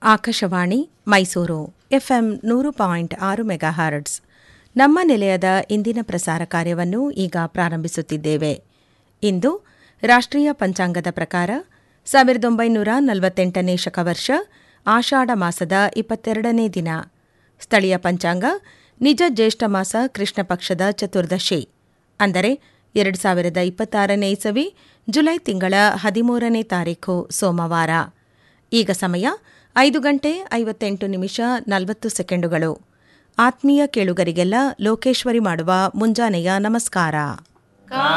Akashvani Mysuru FM ನೂರು point ಆರು megahertz ನಮ್ಮ ನಿಲಯದ ಇಂದಿನ ಪ್ರಸಾರ ಕಾರ್ಯವನ್ನು ಈಗ ಪ್ರಾರಂಭಿಸುತ್ತಿದ್ದೇವೆ ಇಂದು ರಾಷ್ಟ್ರೀಯ ಪಂಚಾಂಗದ ಪ್ರಕಾರ ಸಾವಿರದ ಒಂಬೈನೂರ ನಲವತ್ತೆಂಟನೇ ಶಕವರ್ಷ ಆಷಾಢ ಮಾಸದ ಇಪ್ಪತ್ತೆರಡನೇ ದಿನ ಸ್ಥಳೀಯ ಪಂಚಾಂಗ ನಿಜ ಜ್ಯೇಷ್ಠ ಮಾಸ ಕೃಷ್ಣ ಪಕ್ಷದ ಚತುರ್ದಶಿ ಅಂದರೆ ಎರಡು ಸಾವಿರದ ಇಪ್ಪತ್ತಾರನೇ ಇಸವಿ ಜುಲೈ ತಿಂಗಳ ಹದಿಮೂರನೇ ತಾರೀಖು ಸೋಮವಾರ ಈಗ ಸಮಯ ಐದು ಗಂಟೆ ಐವತ್ತೆಂಟು ನಿಮಿಷ ನಲವತ್ತು ಸೆಕೆಂಡುಗಳು ಆತ್ಮೀಯ ಕೇಳುಗರಿಗೆಲ್ಲ ಲೋಕೇಶ್ವರಿ ಮಾಡುವ ಮುಂಜಾನೆಯ ನಮಸ್ಕಾರ